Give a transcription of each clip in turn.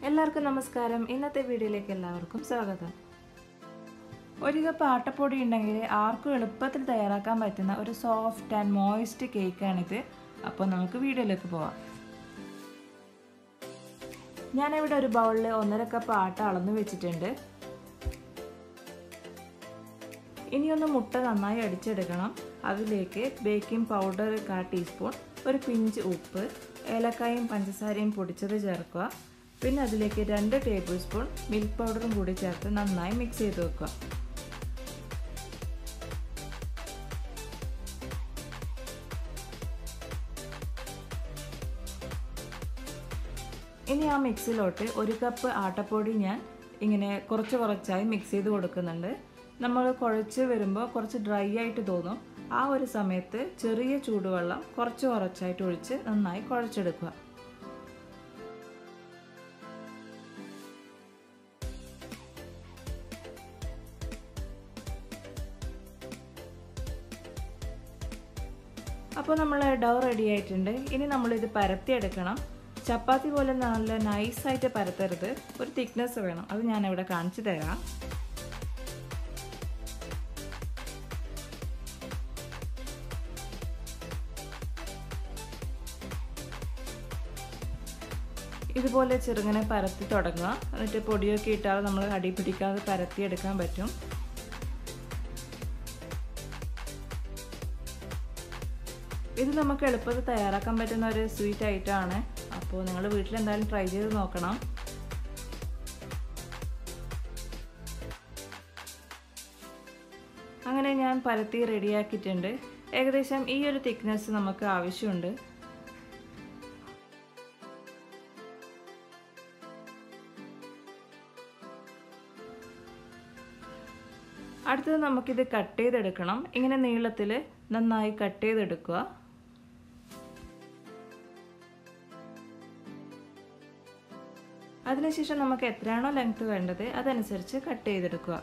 എല്ലാവർക്കും നമസ്കാരം ഇന്നത്തെ വീഡിയോയിലേക്ക് എല്ലാവർക്കും സ്വാഗതം ഒരു കപ്പ് ആട്ടപ്പൊടി ഉണ്ടെങ്കിൽ ആർക്കും എളുപ്പത്തിൽ തയ്യാറാക്കാൻ പറ്റുന്ന ഒരു സോഫ്റ്റ് ആൻഡ് മോയിസ്റ്റ് കേക്കാണിത് അപ്പോൾ നമുക്ക് വീഡിയോയിലേക്ക് പോവാം ഞാനിവിടെ ഒരു ബൗളിൽ ഒന്നര കപ്പ് ആട്ട അളന്ന് വെച്ചിട്ടുണ്ട് ഇനിയൊന്ന് മുട്ട നന്നായി അടിച്ചെടുക്കണം അതിലേക്ക് ബേക്കിംഗ് പൗഡർ കാ ടീസ്പൂൺ ഒരു പിഞ്ച് ഉപ്പ് ഏലക്കായും പഞ്ചസാരയും പൊടിച്ചത് ചേർക്കുക പിന്നെ അതിലേക്ക് രണ്ട് ടേബിൾ സ്പൂൺ മിൽക്ക് പൗഡറും കൂടി ചേർത്ത് നന്നായി മിക്സ് ചെയ്ത് വെക്കുക ഇനി ആ മിക്സിലോട്ട് ഒരു കപ്പ് ആട്ടപ്പൊടി ഞാൻ ഇങ്ങനെ കുറച്ച് കുറച്ചായി മിക്സ് ചെയ്ത് കൊടുക്കുന്നുണ്ട് നമ്മൾ കുഴച്ച് വരുമ്പോൾ കുറച്ച് ഡ്രൈ ആയിട്ട് തോന്നും ആ ഒരു സമയത്ത് ചെറിയ ചൂടുവെള്ളം കുറച്ച് കുറച്ചായിട്ട് ഒഴിച്ച് നന്നായി കുഴച്ചെടുക്കുക അപ്പോൾ നമ്മൾ ഡൗ റെഡി ആയിട്ടുണ്ട് ഇനി നമ്മളിത് പരത്തിയെടുക്കണം ചപ്പാത്തി പോലെ നല്ല നൈസായിട്ട് പരത്തരുത് ഒരു തിക്നെസ് വേണം അത് ഞാൻ ഇവിടെ കാണിച്ചു തരാം ഇതുപോലെ ചെറുങ്ങനെ പരത്തി തുടങ്ങുക എന്നിട്ട് പൊടിയൊക്കെ ഇട്ടാൽ നമ്മൾ അടി പിടിക്കാതെ പരത്തിയെടുക്കാൻ പറ്റും ഇത് നമുക്ക് എളുപ്പത്തിൽ തയ്യാറാക്കാൻ പറ്റുന്ന ഒരു സ്വീറ്റ് ഐറ്റമാണ് അപ്പോൾ നിങ്ങൾ വീട്ടിൽ എന്തായാലും ട്രൈ ചെയ്ത് നോക്കണം അങ്ങനെ ഞാൻ പരത്തി റെഡിയാക്കിയിട്ടുണ്ട് ഏകദേശം ഈ ഒരു തിക്നെസ് നമുക്ക് ആവശ്യമുണ്ട് അടുത്തത് നമുക്കിത് കട്ട് ചെയ്തെടുക്കണം ഇങ്ങനെ നീളത്തിൽ നന്നായി കട്ട് ചെയ്തെടുക്കുക അതിനുശേഷം നമുക്ക് എത്രയാണോ ലെങ്ത് വേണ്ടത് അതനുസരിച്ച് കട്ട് ചെയ്തെടുക്കുക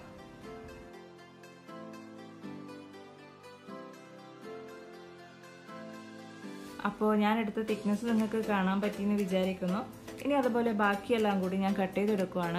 അപ്പോൾ ഞാൻ എടുത്ത തിക്നെസ് നിങ്ങൾക്ക് കാണാൻ പറ്റിയെന്ന് വിചാരിക്കുന്നു ഇനി അതുപോലെ ബാക്കിയെല്ലാം കൂടി ഞാൻ കട്ട് ചെയ്തെടുക്കുവാണ്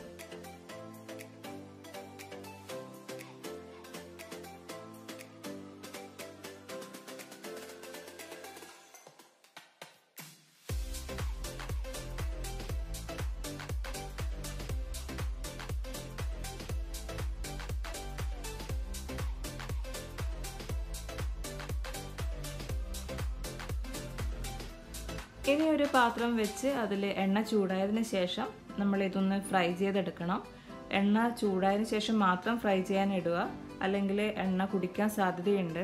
ഇനി ഒരു പാത്രം വെച്ച് അതിൽ എണ്ണ ചൂടായതിന് ശേഷം നമ്മൾ ഇതൊന്ന് ഫ്രൈ ചെയ്തെടുക്കണം എണ്ണ ചൂടായതിന് ശേഷം മാത്രം ഫ്രൈ ചെയ്യാൻ ഇടുക അല്ലെങ്കിൽ എണ്ണ കുടിക്കാൻ സാധ്യതയുണ്ട്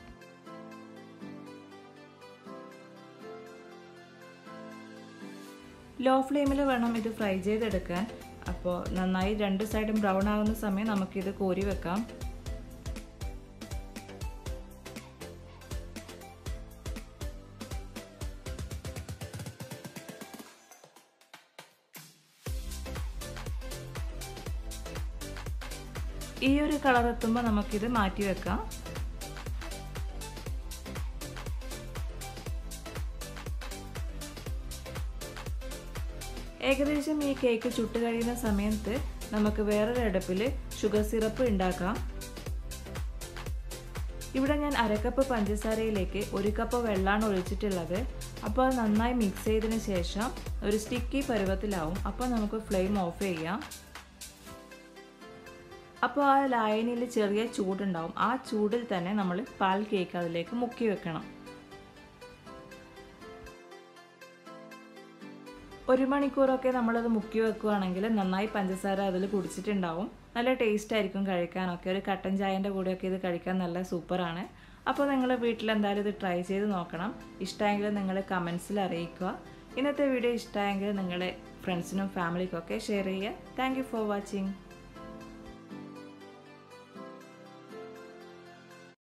ലോ ഫ്ലെയിമിൽ വേണം ഇത് ഫ്രൈ ചെയ്തെടുക്കാൻ അപ്പോൾ നന്നായി രണ്ട് സൈഡും ബ്രൗൺ ആകുന്ന സമയം നമുക്കിത് കോരി വെക്കാം ഈ ഒരു കളർ എത്തുമ്പോൾ നമുക്കിത് മാറ്റി വെക്കാം ഏകദേശം ഈ കേക്ക് ചുട്ട് കഴിയുന്ന സമയത്ത് നമുക്ക് വേറൊരു അടുപ്പിൽ ഷുഗർ സിറപ്പ് ഉണ്ടാക്കാം ഇവിടെ ഞാൻ അരക്കപ്പ് പഞ്ചസാരയിലേക്ക് ഒരു കപ്പ് വെള്ളമാണ് ഒഴിച്ചിട്ടുള്ളത് അപ്പോൾ അത് നന്നായി മിക്സ് ചെയ്തതിന് ശേഷം ഒരു സ്റ്റിക്കി പരുവത്തിലാവും അപ്പോൾ നമുക്ക് ഫ്ലെയിം ഓഫ് ചെയ്യാം അപ്പോൾ ആ ലായനിയിൽ ചെറിയ ചൂടുണ്ടാവും ആ ചൂടിൽ തന്നെ നമ്മൾ പാൽ കേക്ക് അതിലേക്ക് മുക്കി വെക്കണം ഒരു മണിക്കൂറൊക്കെ നമ്മളത് മുക്കി വെക്കുകയാണെങ്കിൽ നന്നായി പഞ്ചസാര അതിൽ കുടിച്ചിട്ടുണ്ടാവും നല്ല ടേസ്റ്റ് ആയിരിക്കും കഴിക്കാനൊക്കെ ഒരു കട്ടൻ ചായൻ്റെ കൂടെയൊക്കെ ഇത് കഴിക്കാൻ നല്ല സൂപ്പറാണ് അപ്പോൾ നിങ്ങൾ വീട്ടിൽ എന്തായാലും ഇത് ട്രൈ ചെയ്ത് നോക്കണം ഇഷ്ടമെങ്കിൽ നിങ്ങൾ കമൻസിൽ അറിയിക്കുക ഇന്നത്തെ വീഡിയോ ഇഷ്ടമായെങ്കിൽ നിങ്ങളുടെ ഫ്രണ്ട്സിനും ഫാമിലിക്കും ഒക്കെ ഷെയർ ചെയ്യുക താങ്ക് ഫോർ വാച്ചിങ്